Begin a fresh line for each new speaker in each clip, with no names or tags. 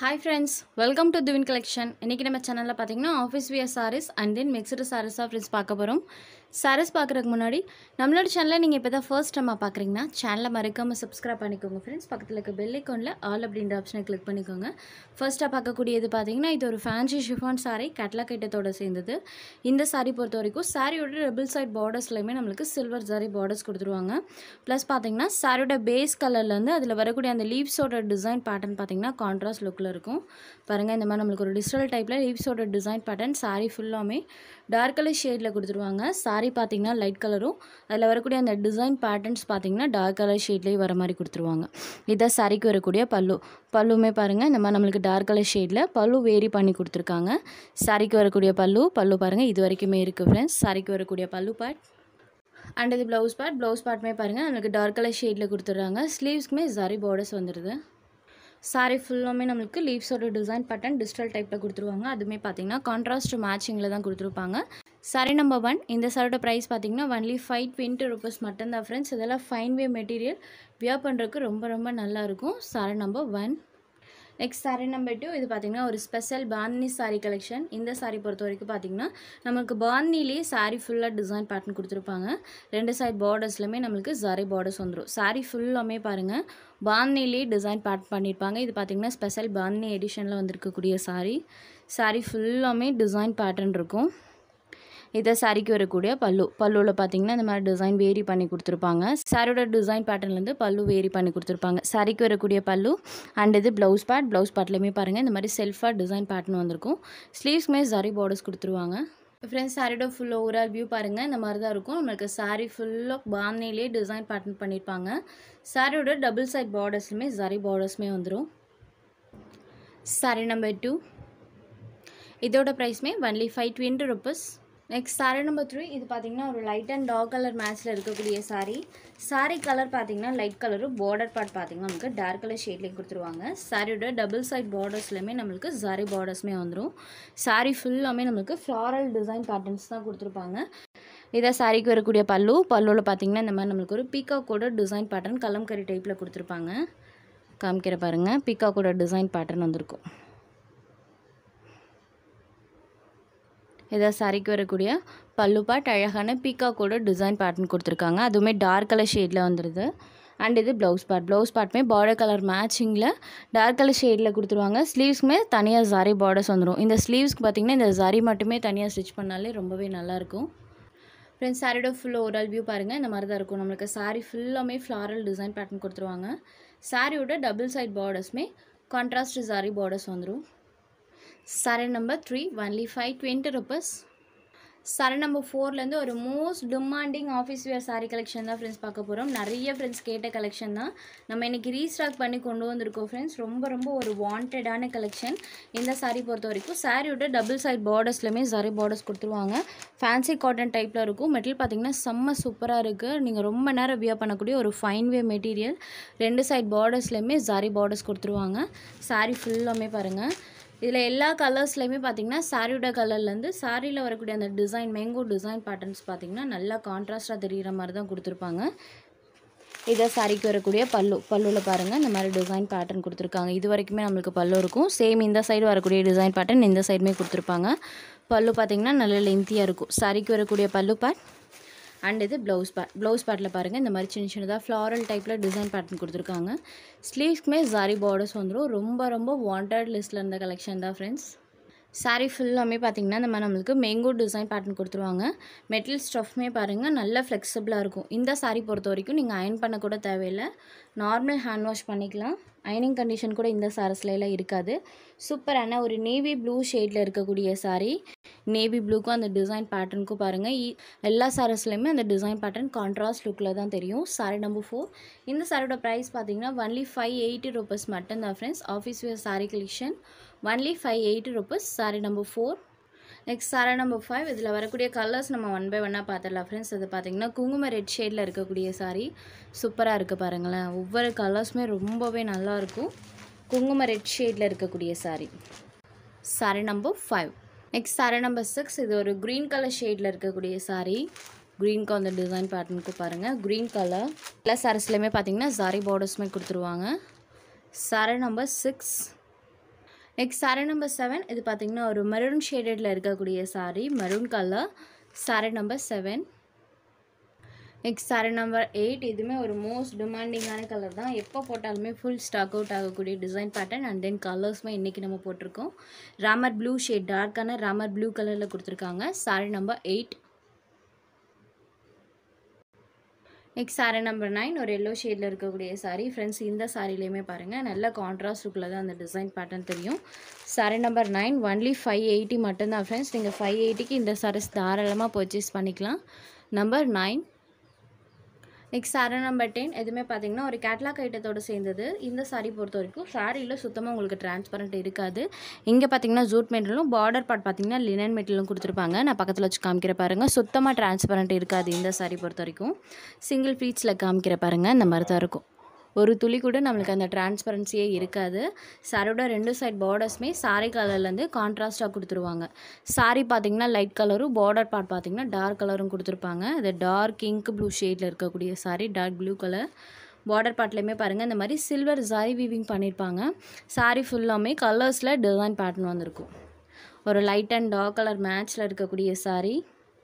hi friends welcome to Divin collection இன்றைக்கி நம்ம சேனலில் பார்த்தீங்கன்னா office wear saris and then mixed சாரீஸாக ஃப்ரெண்ட்ஸ் பார்க்க போகிறோம் சாரீஸ் பார்க்குறதுக்கு முன்னாடி நம்மளோட சேனலை நீங்கள் இப்போ தான் ஃபர்ஸ்ட் டைமாக பார்க்குறீங்கன்னா சேனலை மறக்காமல் சப்ஸ்கிரைப் பண்ணிக்கோங்க ஃப்ரெண்ட்ஸ் பக்கத்தில் இருக்க பெல் ஐக்கானில் ஆல் அப்படின்ற ஆப்ஷனை கிளிக் பண்ணிக்கோங்க ஃபர்ஸ்ட்டாக பார்க்கக்கூடியது பார்த்தீங்கன்னா இது ஒரு ஃபேன்சி ஷிஃபான் சாரீ கட்லா ஐட்டத்தோட சேர்ந்தது இந்த சாரீ பொறுத்த வரைக்கும் சாரியோட டபுள் சைட் பார்டர்ஸ்லையுமே நம்மளுக்கு சில்வர் சாரி பார்டர்ஸ் கொடுத்துருவாங்க ப்ளஸ் பார்த்தீங்கன்னா சாரியோட பேஸ் கலர்லேருந்து அதில் வரக்கூடிய அந்த லீவ்ஸோட டிசைன் பேட்டர்ன் பார்த்தீங்கன்னா கான்ட்ராஸ்ட் லுக்கில் இருக்கும் பாருங்கள் இந்த மாதிரி நம்மளுக்கு ஒரு டிஜிட்டல் டைப்பில் லீவ்ஸோட டிசைன் பேட்டர்ன் சாரீ ஃபுல்லாமே டார்க் கலர் ஷேடில் கொடுத்துருவாங்க சாரீ பார்த்தீங்கன்னா லைட் கலரும் அதில் வரக்கூடிய அந்த டிசைன் பேட்டர்ன்ஸ் பார்த்தீங்கன்னா டார்க் கலர் ஷேட்லேயே வர மாதிரி கொடுத்துருவாங்க இதான் சாரிக்கு வரக்கூடிய பல்லு பல்லுமே பாருங்கள் இந்த மாதிரி நம்மளுக்கு டார்க் கலர் ஷேடில் பல்லு வேரி பண்ணி கொடுத்துருக்காங்க சாரிக்கு வரக்கூடிய பல்லு பல்லு பாருங்கள் இது வரைக்குமே இருக்குது ஃப்ரெண்ட்ஸ் சாரிக்கு வரக்கூடிய பல்லு பார்ட் அண்ட் இது ப்ளவுஸ் பார்ட் ப்ளவுஸ் பார்ட்டுமே பாருங்கள் நம்மளுக்கு டார்க் கலர் ஷேடில் கொடுத்துட்றாங்க ஸ்லீவ்ஸ்க்குமே ஜரி பார்டர்ஸ் வந்துடுது சாரி ஃபுல்லாமே நம்மளுக்கு லீவ்ஸோட டிசைன் பேட்டர்ன் டிஜிட்டல் டைப்பில் கொடுத்துருவாங்க அதுவுமே பார்த்தீங்கன்னா கான்ட்ராஸ்ட் மேட்சிங்கில் தான் கொடுத்துருப்பாங்க சாரி நம்பர் ஒன் இந்த சாரோட ப்ரைஸ் பார்த்தீங்கன்னா ஒன்லி ஃபைவ் டுவெண்ட்டி ருபீஸ் மட்டும்தான் ஃப்ரெண்ட்ஸ் இதெல்லாம் ஃபைன் வே மெட்டீரியல் வியர் பண்ணுறதுக்கு ரொம்ப ரொம்ப நல்லாயிருக்கும் sari number one next sari number two இது பார்த்திங்கன்னா ஒரு ஸ்பெஷல் பாந்தினி சாரீ கலெக்ஷன் இந்த சாரீ பொறுத்த வரைக்கும் பார்த்திங்கன்னா நமக்கு பாந்தினிலேயே சாரீ ஃபுல்லாக டிசைன் பேட்டர்ன் கொடுத்துருப்பாங்க ரெண்டு சைட் பார்டர்ஸ்லையுமே நம்மளுக்கு சாரி பார்டர்ஸ் வந்துடும் சாரீ ஃபுல்லாமே பாருங்கள் பாந்தினிலேயே டிசைன் பேட் பண்ணியிருப்பாங்க இது பார்த்திங்கன்னா ஸ்பெஷல் பாந்தினி எடிஷனில் வந்திருக்கக்கூடிய சாரீ சாரீ ஃபுல்லாமே டிசைன் பேட்டர்ன் இருக்கும் இதை சாரிக்கு வரக்கூடிய பல்லு பல்லுவில் பார்த்தீங்கன்னா இந்த மாதிரி டிசைன் வேரி பண்ணி கொடுத்துருப்பாங்க சாரியோட டிசைன் பேட்டர்ன்லேருந்து பல்லு வேரி பண்ணி கொடுத்துருப்பாங்க சாரிக்கு வரக்கூடிய பல்லு அண்ட் இது ப்ளவுஸ் பேட் ப்ளவுஸ் பேட்லேயுமே பாருங்கள் இந்த மாதிரி செல்ஃபாக டிசைன் பேட்டர்ன் வந்திருக்கும் ஸ்லீவ்ஸ்மே சாரி பார்டர்ஸ் கொடுத்துருவாங்க ஃப்ரெண்ட்ஸ் சாரியோட ஃபுல் ஓவரால் வியூ பாருங்கள் இந்த மாதிரி தான் இருக்கும் நம்மளுக்கு சாரி ஃபுல்லாக பாந்தினிலே டிசைன் பேட்டர்ன் பண்ணியிருப்பாங்க சாரியோட டபுள் சைட் பார்டர்ஸ்லுமே சாரி பார்டர்ஸுமே வந்துடும் சாரி நம்பர் டூ இதோட ப்ரைஸ்மே only five twenty rupees next sari number three இது பார்த்தீங்கன்னா ஒரு லைட் அண்ட் டார்க் கலர் மேட்ச்சில் இருக்கக்கூடிய சாரீ சாரீ கலர் பார்த்தீங்கன்னா லைட் கலரும் பார்டர் பார்ட் பார்த்தீங்கன்னா நமக்கு டார்க் கலர் ஷேட்லேயும் கொடுத்துருவாங்க சாரியோட டபுள் சைட் பார்டர்ஸ்லையுமே நம்மளுக்கு சாரி பார்டர்ஸ்மே வந்துடும் சாரீ ஃபுல்லாமே நம்மளுக்கு ஃப்ளாரல் டிசைன் பேட்டர்ன்ஸ் தான் கொடுத்துருப்பாங்க இதை சாரிக்கு வரக்கூடிய பல்லு பல்லுவில் பார்த்தீங்கன்னா இந்த மாதிரி நம்மளுக்கு ஒரு பீக்காக்கோட டிசைன் பேட்டர்ன் கலம்கரி டைப்பில் கொடுத்துருப்பாங்க காமிக்கிற பாருங்கள் பீக்காக்கோட டிசைன் பேட்டர்ன் வந்திருக்கும் இதை சாரிக்கு வரக்கூடிய பல்லு பாட் அழகான பீக்காக்கோட டிசைன் பேட்டர்ன் கொடுத்துருக்காங்க அதுவுமே டார்க் கலர் ஷேடில் வந்துடுது அண்ட் இது ப்ளவுஸ் பார்ட் ப்ளவுஸ் பார்ட்டுமே பார்டர் கலர் மேட்சிங்கில் டார்க் கலர் ஷேடில் கொடுத்துருவாங்க ஸ்லீவ்ஸ்க்குமே தனியாக ஜாரி பார்டர்ஸ் வந்துடும் இந்த ஸ்லீவ்ஸ்க்கு பார்த்திங்கன்னா இந்த ஜாரி மட்டுமே தனியாக ஸ்டிச் பண்ணாலே ரொம்பவே நல்லாயிருக்கும் ஃப்ரெண்ட்ஸ் சாரியோட ஃபுல் ஓவரால் வியூ பாருங்கள் இந்த மாதிரி தான் இருக்கும் நம்மளுக்கு சாரி ஃபுல்லாமே ஃப்ளாரல் டிசைன் பேட்டர்ன் கொடுத்துருவாங்க சாரியோட டபுள் சைட் பார்டர்ஸ்மே கான்ட்ராஸ்ட் சாரி பார்டர்ஸ் வந்துடும் sari number three only five twenty rupees sari number ஃபோர்லேருந்து ஒரு most demanding office wear sari collection தான் ஃப்ரெண்ட்ஸ் பார்க்க போகிறோம் நிறைய ஃப்ரெண்ட்ஸ் கேட்ட கலெக்ஷன் தான் நம்ம இன்றைக்கி ரீஸ்டாக் பண்ணி கொண்டு வந்திருக்கோம் ஃப்ரெண்ட்ஸ் ரொம்ப ரொம்ப ஒரு வாண்டடான கலெக்ஷன் இந்த சாரீ பொறுத்த வரைக்கும் சாரியோட டபுள் சைட் பார்டர்ஸ்லையுமே சாரி பார்டர்ஸ் கொடுத்துருவாங்க ஃபேன்சி காட்டன் டைப்பில் இருக்கும் மெட்டீரியல் பார்த்திங்கன்னா செம்ம சூப்பராக இருக்குது நீங்கள் ரொம்ப நேரம் வியர் பண்ணக்கூடிய ஒரு ஃபைன் வே மெட்டீரியல் ரெண்டு சைட் பார்டர்ஸ்லையுமே சாரி பார்டர்ஸ் கொடுத்துருவாங்க சாரீ ஃபுல்லாமே பாருங்கள் இதில் எல்லா கலர்ஸ்லையுமே பார்த்தீங்கன்னா சாரியோட கலர்லேருந்து சாரியில் வரக்கூடிய அந்த டிசைன் மேங்கோ டிசைன் பேட்டர்ன்ஸ் பார்த்தீங்கன்னா நல்லா கான்ட்ராஸ்ட்டாக தெரிகிற மாதிரி தான் கொடுத்துருப்பாங்க இதை சாரிக்கு வரக்கூடிய பல்லு பல்லுவில் பாருங்கள் இந்த மாதிரி டிசைன் பேட்டர்ன் கொடுத்துருக்காங்க இது வரைக்குமே நம்மளுக்கு பல்லு இருக்கும் சேம் இந்த சைடு வரக்கூடிய டிசைன் பேட்டர்ன் இந்த சைடுமே கொடுத்துருப்பாங்க பல்லு பார்த்திங்கன்னா நல்ல லென்த்தியாக இருக்கும் சாரிக்கு வரக்கூடிய பல்லு பேட் அண்ட் இது ப்ளவுஸ் பேட் ப்ளவுஸ் பேட்டில் பாருங்கள் இந்த மாதிரி சின்ன சின்னதாக ஃப்ளாரல் டைப்பில் டிசைன் பேட்டர்ன் கொடுத்துருக்காங்க ஸ்லீவ்ஸ்க்குமே ஜாரி பார்டர்ஸ் வந்துடும் ரொம்ப ரொம்ப வாண்டட் லிஸ்ட்டில் இருந்த கலெக்ஷன் தான் ஃப்ரெண்ட்ஸ் சாரீ ஃபுல்லாமே பார்த்திங்கன்னா இந்த மாதிரி நம்மளுக்கு மேங்கோ டிசைன் பேட்டர்ன் கொடுத்துருவாங்க மெட்டீரியல் ஸ்டஃப்மே பாருங்கள் நல்லா ஃப்ளெக்சிபிளாக இருக்கும் இந்த சாரீ பொறுத்த வரைக்கும் நீங்கள் அயன் பண்ண கூட தேவையில்லை நார்மல் ஹேண்ட் வாஷ் பண்ணிக்கலாம் அயனிங் கண்டிஷன் கூட இந்த சாரஸ்லாம் இருக்காது சூப்பரான ஒரு நேவி ப்ளூ ஷேடில் இருக்கக்கூடிய சாரீ நேவி ப்ளூக்கும் அந்த டிசைன் பேட்டர்னுக்கும் பாருங்கள் எல்லா சாரஸ்லையுமே அந்த டிசைன் பேட்டர்ன் கான்ட்ராஸ்ட் லுக்கில் தான் தெரியும் சாரி நம்பர் ஃபோர் இந்த சாரியோட ப்ரைஸ் பார்த்தீங்கன்னா ஒன்லி ஃபைவ் எயிட்டி ருபீஸ் மட்டும்தான் friends office wear sari collection only five eighty rupees sari number four next sari number five இதில் வரக்கூடிய கலர்ஸ் நம்ம ஒன் பை ஒன்னாக பார்த்துடலாம் ஃப்ரெண்ட்ஸ் இது பார்த்திங்கன்னா குங்கும ரெட் ஷேடில் இருக்கக்கூடிய சாரீ சூப்பராக இருக்குது பாருங்களேன் ஒவ்வொரு கலர்ஸுமே ரொம்பவே நல்லாயிருக்கும் குங்கும ரெட் ஷேடில் இருக்கக்கூடிய sari sari number five next sari number six இது ஒரு க்ரீன் கலர் ஷேடில் இருக்கக்கூடிய சாரீ க்ரீனுக்கு அந்த டிசைன் பேட்டர்னுக்கு பாருங்கள் க்ரீன் கலர் எல்லா சாரீஸ்லையுமே பார்த்தீங்கன்னா சாரி பார்டர்ஸுமே கொடுத்துருவாங்க sari number six next sari number seven இது பார்த்திங்கன்னா ஒரு மெரூன் ஷேடடில் இருக்கக்கூடிய sari maroon colour sari number seven next sari number eight இதுவுமே ஒரு மோஸ்ட் டிமாண்டிங்கான கலர் தான் எப்போ போட்டாலுமே ஃபுல் ஸ்டாக் அவுட் ஆகக்கூடிய டிசைன் பேட்டர்ன் அண்ட் தென் கலர்ஸுமே இன்றைக்கி நம்ம போட்டிருக்கோம் ராமர் ப்ளூ ஷேட் டார்க்கான ராமர் ப்ளூ கலரில் கொடுத்துருக்காங்க sari number eight next sari number nine ஒரு எல்லோ ஷேடில் இருக்கக்கூடிய சாரீ ஃப்ரெண்ட்ஸ் இந்த சாரிலையுமே பாருங்கள் நல்ல கான்ட்ராஸ்ட் லுக்கில் தான் அந்த டிசைன் பேட்டர்ன் தெரியும் sari number nine only five eighty மட்டும்தான் ஃப்ரெண்ட்ஸ் நீங்கள் ஃபைவ் எயிட்டிக்கு இந்த சாரீஸ் தாராளமாக பர்ச்சேஸ் பண்ணிக்கலாம் number nine next sari number ten எதுவுமே பார்த்தீங்கன்னா ஒரு கேட்லாக் ஐட்டத்தோடு சேர்ந்தது இந்த சாரீ பொறுத்த வரைக்கும் சாரியில் சுத்தமாக உங்களுக்கு டிரான்ஸ்பரண்ட் இருக்காது இங்கே பார்த்தீங்கன்னா ஜூட் மெட்டலும் பார்டர் பார்ட் பார்த்தீங்கன்னா லினன் மெட்டலும் கொடுத்துருப்பாங்க நான் பக்கத்தில் வச்சு காமிக்கிற பாருங்கள் சுத்தமாக டிரான்ஸ்பரண்ட் இருக்காது இந்த சாரீ பொறுத்த வரைக்கும் சிங்கிள் ப்ளீட்ஸில் காமிக்கிற பாருங்கள் இந்த மாதிரி தான் இருக்கும் ஒரு துளி கூட நம்மளுக்கு அந்த டிரான்ஸ்பரன்சியே இருக்காது சாரியோட ரெண்டு சைட் பார்டர்ஸுமே சாரி கலர்லேருந்து கான்ட்ராஸ்ட்டாக கொடுத்துருவாங்க சாரி பார்த்தீங்கன்னா லைட் கலரும் பார்டர் பார்ட் பார்த்தீங்கன்னா டார்க் கலரும் கொடுத்துருப்பாங்க அது டார்க் இங்க் ப்ளூ ஷேடில் இருக்கக்கூடிய sari dark blue colour border பார்ட்லேயுமே பாருங்கள் இந்த மாதிரி சில்வர் சாரி வீவிங் பண்ணியிருப்பாங்க சாரி ஃபுல்லாமே கலர்ஸில் டிசைன் பேட்டர்ன் வந்திருக்கும் ஒரு லைட் அண்ட் டார்க் கலர் மேட்ச்சில் இருக்கக்கூடிய சாரி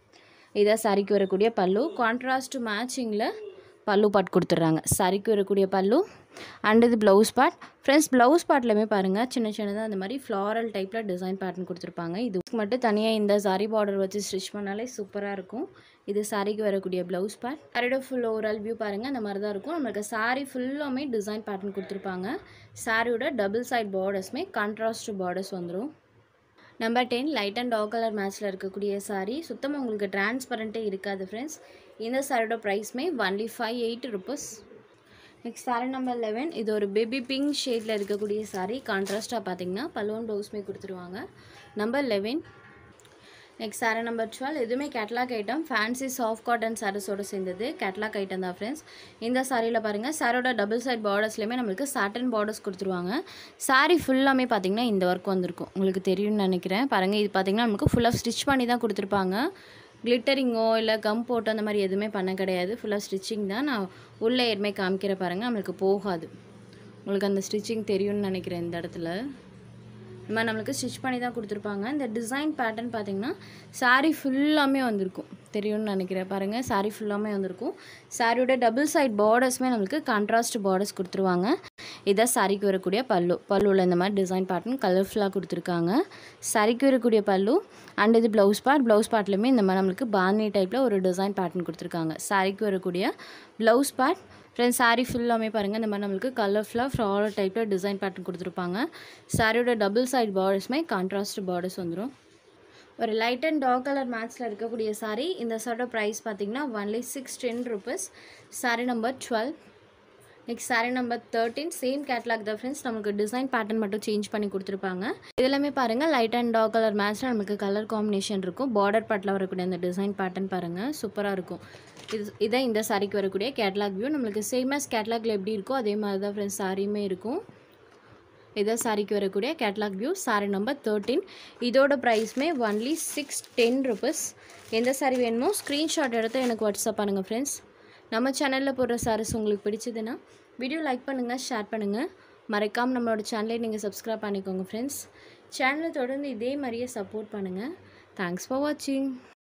இதான் சாரிக்கு வரக்கூடிய பல்லு கான்ட்ராஸ்ட் மேட்சிங்கில் பல்லு பாட் கொடுத்துட்றாங்க சாரிக்கு வரக்கூடிய பல்லு அண்ட் இது ப்ளவுஸ் பார்ட் ஃப்ரெண்ட்ஸ் ப்ளவுஸ் பார்ட்லையுமே பாருங்கள் சின்ன சின்னதாக அந்த மாதிரி ஃப்ளாரல் டைப்பில் டிசைன் பேட்டர்ன் கொடுத்துருப்பாங்க இதுக்கு மட்டும் தனியாக இந்த சாரி பார்டர் வச்சு ஸ்டிச் பண்ணாலே சூப்பராக இருக்கும் இது சாரிக்கு வரக்கூடிய ப்ளவுஸ் பார்ட் சாரியோட ஃபுல் ஓவரால் வியூ பாருங்கள் அந்த மாதிரி தான் இருக்கும் நம்மளுக்கு சாரி ஃபுல்லாமே டிசைன் பேட்டர்ன் கொடுத்துருப்பாங்க சாரியோட டபுள் சைட் பார்டர்ஸுமே கான்ட்ராஸ்ட் பார்டர்ஸ் வந்துடும் number ten light and dark colour மேட்ச்சில் இருக்கக்கூடிய சாரீ சுத்தமாக உங்களுக்கு டிரான்ஸ்பரண்ட்டே இருக்காது ஃப்ரெண்ட்ஸ் இந்த சாரியோட ப்ரைஸ்மே only five eight rupees next sari number eleven இது ஒரு பேபி பிங்க் ஷேடில் இருக்கக்கூடிய சாரீ கான்ட்ராஸ்ட்டாக பார்த்தீங்கன்னா பல்லுவன் ப்ளவுஸ்மே கொடுத்துருவாங்க number eleven next sari number twelve எதுவுமே catalogue item fancy soft cotton சாரீஸோடு சேர்ந்தது கேட்லாக் ஐட்டம் தான் ஃப்ரெண்ட்ஸ் இந்த சாரியில் பாருங்கள் சாரோட டபுள் சைட் பார்டர்ஸ்லையுமே நம்மளுக்கு சாட்டன் பார்டர்ஸ் கொடுத்துருவாங்க சாரீ ஃபுல்லாமே பார்த்தீங்கன்னா இந்த ஒர்க் வந்திருக்கும் உங்களுக்கு தெரியும்னு நினைக்கிறேன் பாருங்கள் இது பார்த்தீங்கன்னா நமக்கு ஃபுல்லாக ஸ்டிச் பண்ணி தான் கொடுத்துருப்பாங்க கிளிட்டரிங்கோ இல்லை கம் போட்டோ அந்த மாதிரி எதுவுமே பண்ண கிடையாது ஃபுல்லாக ஸ்டிச்சிங் தான் நான் உள்ளே எதுவுமே காமிக்கிற பாருங்கள் நம்மளுக்கு போகாது உங்களுக்கு அந்த ஸ்டிச்சிங் தெரியும்னு நினைக்கிறேன் இந்த இடத்துல இந்த மாதிரி நம்மளுக்கு ஸ்டிச் பண்ணி தான் கொடுத்துருப்பாங்க இந்த டிசைன் பேட்டர்ன் பார்த்தீங்கன்னா சாரீ ஃபுல்லாமே வந்திருக்கும் தெரியும்னு நினைக்கிறேன் பாருங்கள் சாரீ ஃபுல்லாமே வந்திருக்கும் சாரியோட டபுள் சைட் பார்டர்ஸுமே நம்மளுக்கு கான்ட்ராஸ்ட் பார்டர்ஸ் கொடுத்துருவாங்க இதான் சாரிக்கு வரக்கூடிய பல்லு பல்லுவில் இந்த மாதிரி டிசைன் பேட்டர்ன் கலர்ஃபுல்லாக கொடுத்துருக்காங்க சாரிக்கு வரக்கூடிய பல்லு அண்ட் இது ப்ளவுஸ் பார்ட் ப்ளவுஸ் பார்ட்லையுமே இந்த மாதிரி நம்மளுக்கு பானி டைப்பில் ஒரு டிசைன் பேட்டர்ன் கொடுத்துருக்காங்க சாரிக்கு வரக்கூடிய ப்ளவுஸ் பார்ட் ஃப்ரெண்ட்ஸ் சாரீ ஃபுல்லாமே பாருங்கள் இந்த மாதிரி நம்மளுக்கு கலர்ஃபுல்லாக ஃப்ளாரல் டைப்பில் டிசைன் பேட்டர்ன் கொடுத்துருப்பாங்க சாரியோட டபுள் சைட் பார்டர்ஸுமே கான்ட்ராஸ்ட் பார்டர்ஸ் வந்துடும் ஒரு லைட் அண்ட் டார்க் கலர் மேட்ச்சில் இருக்கக்கூடிய சாரீ இந்த சாரோட ப்ரைஸ் பார்த்தீங்கன்னா only six ten rupees sari number twelve next sari number thirteen same catalogue தான் ஃப்ரெண்ட்ஸ் நமக்கு டிசைன் பேட்டர்ன் மட்டும் சேஞ்ச் பண்ணி கொடுத்துருப்பாங்க இதெல்லாமே பாருங்கள் லைட் அண்ட் டார்க் கலர் மேட்ச்சில் நமக்கு கலர் காம்பினேஷன் இருக்கும் பார்டர் பார்ட்டில் வரக்கூடிய அந்த டிசைன் பேட்டர்ன் பாருங்கள் சூப்பராக இருக்கும் இது இதான் இந்த சாரிக்கு வரக்கூடிய கேட்லாக் வியூ நம்மளுக்கு சேமஸ் கேட்லாகில் எப்படி இருக்கோ அதே மாதிரி தான் ஃப்ரெண்ட்ஸ் சாரியுமே இருக்கும் இதான் சாரிக்கு வரக்கூடிய catalogue view sari number thirteen இதோட ப்ரைஸ்மே ஒன்லி சிக்ஸ் டென் ருபீஸ் எந்த சாரி வேணுமோ ஸ்க்ரீன்ஷாட் எடுத்து எனக்கு வாட்ஸ்அப் பண்ணுங்கள் ஃப்ரெண்ட்ஸ் நம்ம சேனலில் போடுற சாரீஸ் உங்களுக்கு பிடிச்சதுன்னா வீடியோ லைக் பண்ணுங்கள் ஷேர் பண்ணுங்கள் மறக்காமல் நம்மளோட சேனலை நீங்கள் சப்ஸ்கிரைப் பண்ணிக்கோங்க ஃப்ரெண்ட்ஸ் சேனலை தொடர்ந்து இதே மாதிரியே சப்போர்ட் பண்ணுங்கள் தேங்க்ஸ் ஃபார் வாட்சிங்